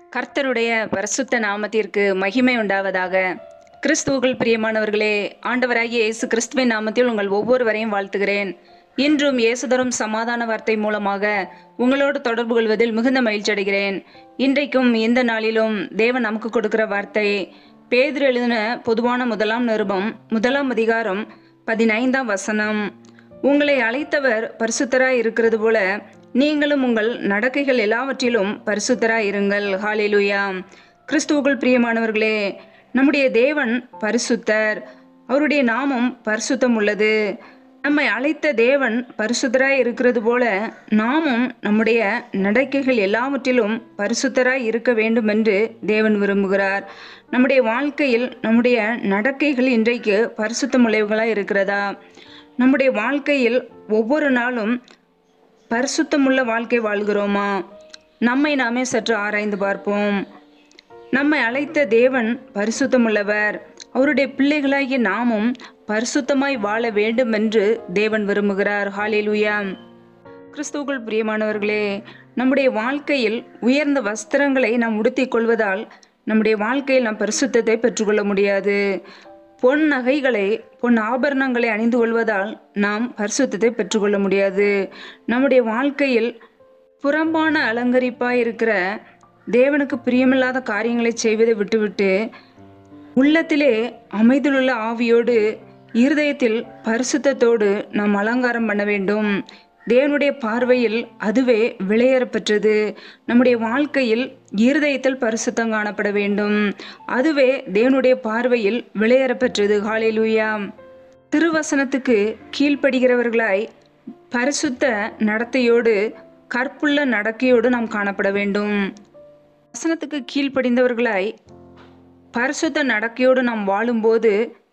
கர்த்தருடைய பரிசுத்த நாமத்திற்கு மகிமை உண்டாவதாக கிறிஸ்துவுக்குள் பிரியமானவர்களே ஆண்டவராகிய இயேசு கிறிஸ்துவின் நாமத்தில் உங்கள் ஒவ்வொருவரையும் வாழ்த்துகிறேன் இன்றும் இயேசு தரும் சமாதான வார்த்தை மூலமாக உங்களோடு தொடர்பு கொள்வதில் மிகுந்த மகிழ்ச்சி அடைகிறேன் இன்றைக்கும் இந்த நாளிலும் தேவன் நமக்கு கொடுக்கிற வார்த்தை பேதுரு எழுதின பொதுவான முதலாம் நிருபம் முதலாம் அதிகாரம் பதினைந்தாம் வசனம் உங்களை அழைத்தவர் பரிசுத்தராய் இருக்கிறது போல நீங்களும் உங்கள் நடக்கைகள் எல்லாவற்றிலும் பரிசுத்தராய் இருங்கள் ஹாலேலுயா கிறிஸ்துவுக்குள் பிரியமானவர்களே நம்முடைய தேவன் பரிசுத்தர் அவருடைய நாமம் பரிசுத்தம் உள்ளது நம்மை அழைத்த தேவன் பரிசுத்தராய் இருக்கிறது போல நாமும் நம்முடைய நடக்கைகள் எல்லாவற்றிலும் பரிசுத்தராய் இருக்க வேண்டும் என்று தேவன் விரும்புகிறார் நம்முடைய வாழ்க்கையில் நம்முடைய நடக்கைகள் இன்றைக்கு பரிசுத்தமுள்ளவர்களாய் இருக்கிறதா நம்முடைய வாழ்க்கையில் ஒவ்வொரு நாளும் பரிசுத்தமுள்ள வாழ்க்கை வாழ்கிறோமா நம்மை நாமே சற்று ஆராய்ந்து பார்ப்போம் நம்மை அழைத்த தேவன் பரிசுத்தமுள்ளவர் அவருடைய பிள்ளைகளாகிய நாமும் பரிசுத்தமாய் வாழ வேண்டும் என்று தேவன் விரும்புகிறார் ஹாலேலுயா கிறிஸ்துவுக்குள் பிரியமானவர்களே நம்முடைய வாழ்க்கையில் உயர்ந்த வஸ்திரங்களை நாம் உடுத்திக் கொள்வதால் நம்முடைய வாழ்க்கையில் நாம் பரிசுத்தத்தை பெற்றுக்கொள்ள முடியாது பொன் நகைகளை பொன் ஆபரணங்களை அணிந்து கொள்வதால் நாம் பரிசுத்தத்தை பெற்றுக்கொள்ள முடியாது நம்முடைய வாழ்க்கையில் புறம்பான அலங்கரிப்பாய் இருக்கிற தேவனுக்கு பிரியமில்லாத காரியங்களை செய்வதை விட்டுவிட்டு உள்ளத்திலே அமைதியுள்ள ஆவியோடு இருதயத்தில் பரிசுத்தத்தோடு நாம் அலங்காரம் பண்ண வேண்டும் தேவனுடைய பார்வையில் அதுவே விளையேறப்பெற்றது நம்முடைய வாழ்க்கையில் இருதயத்தில் பரிசுத்தம் காணப்பட வேண்டும் அதுவே தேவனுடைய பார்வையில் விளையேறப்பெற்றது ஹாலேலூயா திருவசனத்துக்கு கீழ்ப்படுகிறவர்களாய் பரிசுத்த நடத்தையோடு கற்புள்ள நடக்கையோடு நாம் காணப்பட வேண்டும் வசனத்துக்கு கீழ்ப்படிந்தவர்களாய் பரிசுத்த நடக்கையோடு நாம் வாழும்போது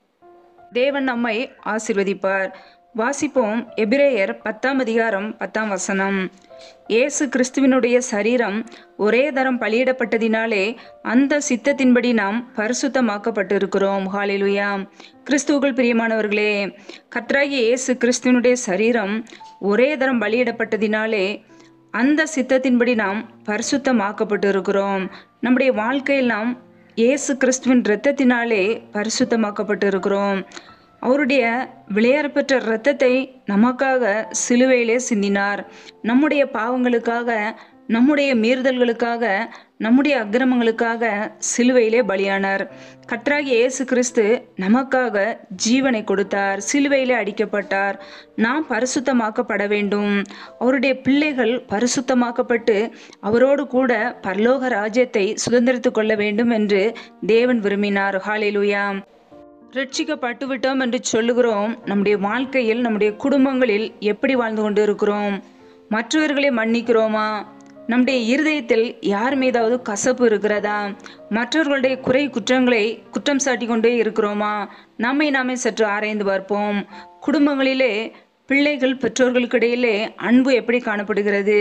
தேவன் நம்மை ஆசிர்வதிப்பார் வாசிப்போம் எபிரேயர் பத்தாம் அதிகாரம் பத்தாம் வசனம் இயேசு கிறிஸ்துவினுடைய சரீரம் ஒரே தரம் பலியிடப்பட்டதினாலே அந்த சித்தத்தின்படி நாம் பரிசுத்தமாக்கப்பட்டிருக்கிறோம் ஹாலிலுயா கிறிஸ்துவுக்குள் பிரியமானவர்களே கத்ராகி இயேசு கிறிஸ்துவனுடைய சரீரம் ஒரே தரம் பலியிடப்பட்டதினாலே அந்த சித்தத்தின்படி நாம் பரிசுத்தமாக்கப்பட்டு இருக்கிறோம் நம்முடைய வாழ்க்கையில் நாம் இயேசு கிறிஸ்துவின் இரத்தத்தினாலே பரிசுத்தமாக்கப்பட்டு இருக்கிறோம் அவருடைய விளையாடப்பெற்ற இரத்தத்தை நமக்காக சிலுவையிலே சிந்தினார் நம்முடைய பாவங்களுக்காக நம்முடைய மீறுதல்களுக்காக நம்முடைய அக்கிரமங்களுக்காக சிலுவையிலே பலியானார் கற்றாகி இயேசு கிறிஸ்து நமக்காக ஜீவனை கொடுத்தார் சிலுவையிலே அடிக்கப்பட்டார் நாம் பரிசுத்தமாக்கப்பட வேண்டும் அவருடைய பிள்ளைகள் பரிசுத்தமாக்கப்பட்டு அவரோடு கூட பரலோக ராஜ்யத்தை சுதந்திரித்து கொள்ள வேண்டும் என்று தேவன் விரும்பினார் ஹாலேலுயா ரட்சிக்கப்பட்டு விட்டோம் என்று சொல்லுகிறோம் நம்முடைய வாழ்க்கையில் நம்முடைய குடும்பங்களில் எப்படி வாழ்ந்து கொண்டு இருக்கிறோம் மற்றவர்களை மன்னிக்கிறோமா நம்முடைய இருதயத்தில் யார் மீதாவது கசப்பு இருக்கிறதா மற்றவர்களுடைய குறை குற்றங்களை குற்றம் சாட்டி கொண்டே இருக்கிறோமா நம்மை நாமே சற்று ஆராய்ந்து பார்ப்போம் குடும்பங்களிலே பிள்ளைகள் பெற்றோர்களுக்கிடையிலே அன்பு எப்படி காணப்படுகிறது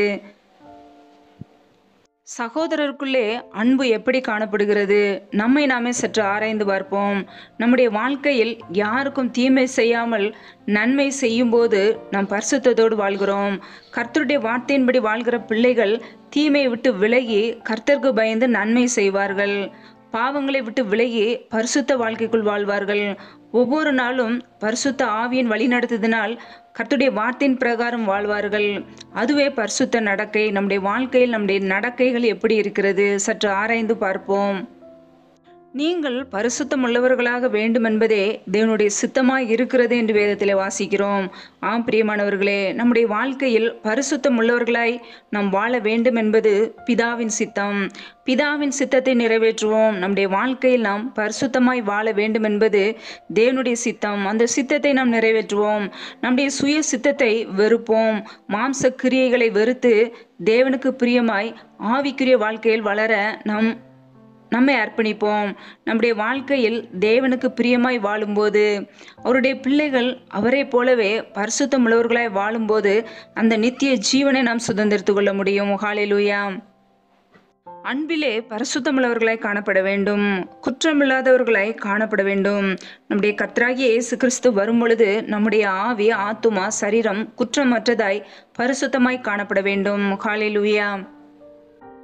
சகோதரருக்குள்ளே அன்பு எப்படி காணப்படுகிறது நம்மை நாமே சற்று ஆராய்ந்து பார்ப்போம் நம்முடைய வாழ்க்கையில் யாருக்கும் தீமை செய்யாமல் நன்மை செய்யும்போது நாம் பரிசுத்தத்தோடு வாழ்கிறோம் கர்த்தருடைய வார்த்தையின்படி வாழ்கிற பிள்ளைகள் தீமையை விட்டு விலகி கர்த்தருக்கு பயந்து நன்மை செய்வார்கள் பாவங்களை விட்டு விலகி பரிசுத்த வாழ்க்கைக்குள் வாழ்வார்கள் ஒவ்வொரு நாளும் பரிசுத்த ஆவியின் வழிநடத்துதனால் கர்த்துடைய வார்த்தையின் பிரகாரம் வாழ்வார்கள் அதுவே பரிசுத்த நடக்கை நம்முடைய வாழ்க்கையில் நம்முடைய நடக்கைகள் எப்படி இருக்கிறது சற்று ஆராய்ந்து பார்ப்போம் நீங்கள் பரிசுத்தம் உள்ளவர்களாக வேண்டும் என்பதே தேவனுடைய சித்தமாய் இருக்கிறது என்று வேதத்தில் வாசிக்கிறோம் ஆம் பிரியமானவர்களே நம்முடைய வாழ்க்கையில் பரிசுத்தம் உள்ளவர்களாய் நாம் வாழ வேண்டும் என்பது பிதாவின் சித்தம் பிதாவின் சித்தத்தை நிறைவேற்றுவோம் நம்முடைய வாழ்க்கையில் நாம் பரிசுத்தமாய் வாழ வேண்டும் என்பது தேவனுடைய சித்தம் அந்த சித்தத்தை நாம் நிறைவேற்றுவோம் நம்முடைய சுய சித்தத்தை வெறுப்போம் மாம்ச கிரியைகளை வெறுத்து தேவனுக்கு பிரியமாய் ஆவிக்குரிய வாழ்க்கையில் வளர நாம் நம்மை அர்ப்பணிப்போம் நம்முடைய வாழ்க்கையில் தேவனுக்கு பிரியமாய் வாழும்போது அவருடைய பிள்ளைகள் அவரை போலவே பரிசுத்தம் உள்ளவர்களாய் வாழும்போது அந்த நித்திய ஜீவனை நாம் சுதந்திரித்து கொள்ள முடியும் ஹாலேலூயா அன்பிலே பரிசுத்தமுள்ளவர்களாய் காணப்பட வேண்டும் குற்றமில்லாதவர்களாய் காணப்பட வேண்டும் நம்முடைய கத்ராகிய இயேசு கிறிஸ்து வரும் பொழுது நம்முடைய ஆவி ஆத்துமா சரீரம் குற்றமற்றதாய் பரிசுத்தமாய் காணப்பட வேண்டும் ஹாலேலூயா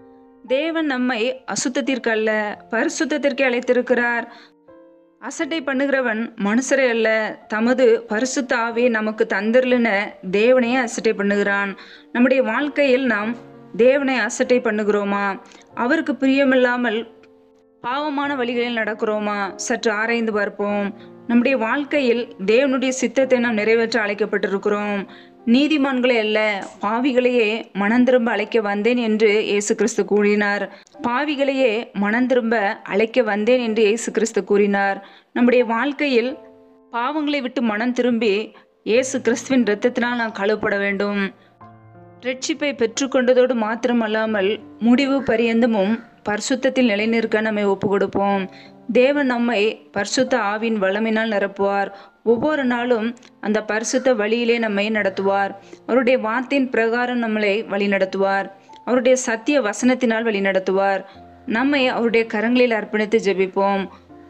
தேவன் நம்மை அசுத்தத்திற்கு அல்ல பரிசுத்தத்திற்கு அழைத்திருக்கிறார் அசட்டை பண்ணுகிறவன் மனுஷரே அல்ல தமது பரிசுத்த ஆவியை நமக்கு தந்திரலுன தேவனையே அசட்டை பண்ணுகிறான் நம்முடைய வாழ்க்கையில் நாம் தேவனை அசட்டை பண்ணுகிறோமா அவருக்கு பிரியமில்லாமல் பாவமான வழிகளில் நடக்கிறோமா சற்று ஆராய்ந்து பார்ப்போம் நம்முடைய வாழ்க்கையில் தேவனுடைய சித்தத்தை நாம் நிறைவேற்ற அழைக்கப்பட்டிருக்கிறோம் நீதிமான்களே அல்ல பாவிகளையே மனம் திரும்ப அழைக்க வந்தேன் என்று இயேசு கிறிஸ்து கூறினார் பாவிகளையே மனம் திரும்ப அழைக்க வந்தேன் என்று இயேசு கிறிஸ்து கூறினார் நம்முடைய வாழ்க்கையில் பாவங்களை விட்டு மனம் திரும்பி இயேசு கிறிஸ்துவின் இரத்தத்தினால் நாம் கழுவப்பட வேண்டும் ரட்சிப்பை பெற்றுக்கொண்டதோடு மாத்திரமல்லாமல் முடிவு பரியந்தமும் பரிசுத்தத்தில் நிலைநிற்க நம்மை ஒப்பு கொடுப்போம் தேவன் நம்மை பரிசுத்த ஆவின் வளமினால் நிரப்புவார் ஒவ்வொரு நாளும் அந்த பரிசுத்த வழியிலே நம்மை நடத்துவார் அவருடைய வார்த்தையின் பிரகாரம் நம்மளை வழி நடத்துவார் அவருடைய சத்திய வசனத்தினால் வழி நடத்துவார் நம்மை அவருடைய கரங்களில் அர்ப்பணித்து ஜெபிப்போம்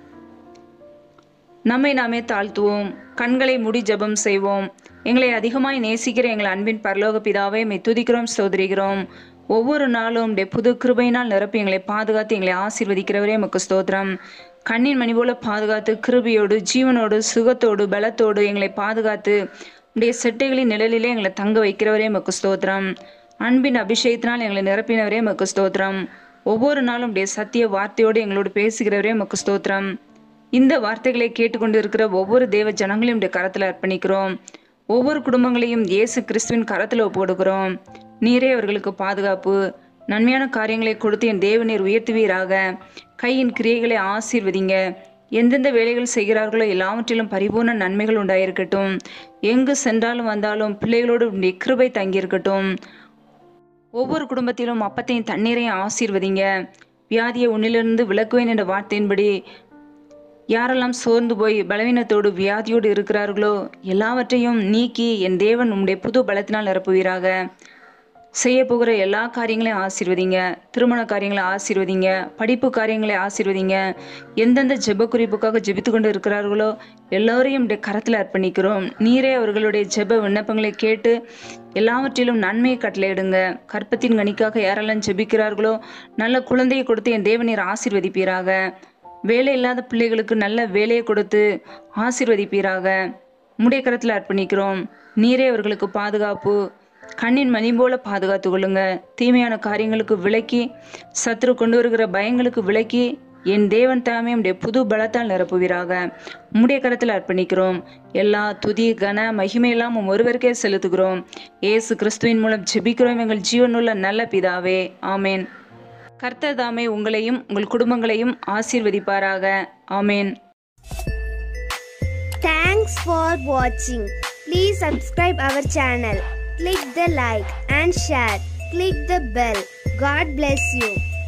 நம்மை நாமே தாழ்த்துவோம் கண்களை மூடி ஜெபம் செய்வோம் எங்களை அதிகமாய் நேசிக்கிற எங்கள் அன்பின் பரலோக பிதாவை மெய் துதிக்கிறோம் சோதரிகிறோம் ஒவ்வொரு நாளும் உடைய புது கிருபையினால் நிரப்பி எங்களை பாதுகாத்து எங்களை ஆசீர்வதிக்கிறவரே எமக்கு ஸ்தோத்திரம் கண்ணின் மணி போல பாதுகாத்து கிருபியோடு ஜீவனோடு சுகத்தோடு பலத்தோடு எங்களை பாதுகாத்து உடைய செட்டைகளின் நிழலிலே எங்களை தங்க வைக்கிறவரே எமக்கு ஸ்தோத்திரம் அன்பின் அபிஷேகத்தினால் எங்களை நிரப்பினவரே எமக்கு ஸ்தோத்திரம் ஒவ்வொரு நாளும் உடைய சத்திய வார்த்தையோடு எங்களோடு பேசுகிறவரே எமக்கு ஸ்தோத்திரம் இந்த வார்த்தைகளை கேட்டுக்கொண்டு இருக்கிற ஒவ்வொரு தேவ ஜனங்களையும் உடைய கரத்தில் அர்ப்பணிக்கிறோம் ஒவ்வொரு குடும்பங்களையும் இயேசு கிறிஸ்துவின் கரத்தில் ஒப்பு கொடுக்கிறோம் நீரே அவர்களுக்கு பாதுகாப்பு நன்மையான காரியங்களை கொடுத்து என் தேவநீர் உயர்த்துவீராக கையின் கிரியைகளை ஆசீர்வதிங்க எந்தெந்த வேலைகள் செய்கிறார்களோ எல்லாவற்றிலும் பரிபூர்ண நன்மைகள் உண்டாயிருக்கட்டும் எங்கு சென்றாலும் வந்தாலும் பிள்ளைகளோடு உடைய கிருபை தங்கியிருக்கட்டும் ஒவ்வொரு குடும்பத்திலும் அப்பத்தையும் தண்ணீரையும் ஆசீர்வதிங்க வியாதியை உன்னிலிருந்து விலக்குவேன் என்ற வார்த்தையின்படி யாரெல்லாம் சோர்ந்து போய் பலவீனத்தோடு வியாதியோடு இருக்கிறார்களோ எல்லாவற்றையும் நீக்கி என் தேவன் உம்முடைய புது பலத்தினால் நிரப்புவீராக செய்ய போகிற எல்லா காரியங்களையும் ஆசீர்வதிங்க திருமண காரியங்களை ஆசீர்வதிங்க படிப்பு காரியங்களை ஆசீர்வதிங்க எந்தெந்த ஜெப குறிப்புக்காக ஜெபித்து கொண்டு இருக்கிறார்களோ எல்லோரையும் உடைய கரத்தில் அர்ப்பணிக்கிறோம் நீரே அவர்களுடைய ஜெப விண்ணப்பங்களை கேட்டு எல்லாவற்றிலும் நன்மையை கட்டளையிடுங்க கற்பத்தின் கனிக்காக யாரெல்லாம் ஜெபிக்கிறார்களோ நல்ல குழந்தையை கொடுத்து என் தேவநீர் ஆசீர்வதிப்பீராக வேலை இல்லாத பிள்ளைகளுக்கு நல்ல வேலையை கொடுத்து ஆசீர்வதிப்பீராக முடைய கரத்தில் அர்ப்பணிக்கிறோம் நீரே அவர்களுக்கு பாதுகாப்பு கண்ணின் மணி போல பாதுகாத்து கொள்ளுங்க தீமையான காரியங்களுக்கு விலக்கி சத்ரு கொண்டு வருகிற பயங்களுக்கு விலக்கி என் தேவன் தாமே உடைய புது பலத்தால் நிரப்புவீராக உம்முடைய கரத்தில் அர்ப்பணிக்கிறோம் எல்லா துதி கன மகிமையெல்லாம் உம் ஒருவருக்கே செலுத்துகிறோம் ஏசு கிறிஸ்துவின் மூலம் ஜெபிக்கிறோம் எங்கள் ஜீவனுள்ள நல்ல பிதாவே ஆமேன் கர்த்தர் தாமே உங்களையும் உங்கள் குடும்பங்களையும் ஆசீர்வதிப்பாராக ஆமேன் Thanks for watching. Please subscribe our channel. Click the like and share. Click the bell. God bless you.